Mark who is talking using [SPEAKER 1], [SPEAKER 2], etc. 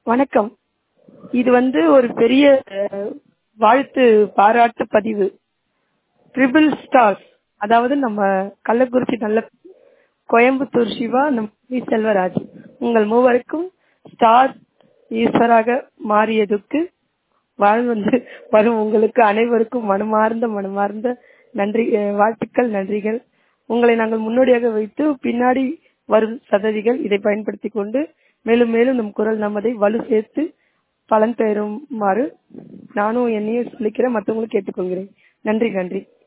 [SPEAKER 1] வணக்கம் இது வந்து ஒரு பெரிய அஹ், வாழ்த்து பாராட்டு பதிவு ட்ரிபிள் ஸ்டார்ஸ் அதாவது நம்ம கள்ளக்குறிச்சி நல்ல கோயம்புத்தூர் சிவா நம்ம வி. செல்வராஜ் உங்கள் மூவருக்கும் ஸ்டார் ஈஸ்வராக மாறியதுக்கு வாழ்வந்து வரும் உங்களுக்கு அனைவருக்கும் மனமார்ந்த மனமார்ந்த நன்றி அஹ், வாழ்த்துக்கள் நன்றிகள் உங்களை நாங்கள் முன்னோடியாக வைத்து பின்னாடி வரும் சததிகள் இதை பயன்படுத்திக் கொண்டு மேலும் மேலும் நம் குரல் நமதை வலு சேர்த்து பலன் பெறுமாறு நானும் என்னையும் சொல்லிக்கிறேன் மற்றவங்களும் கேட்டுக்கொள்கிறேன் நன்றி நன்றி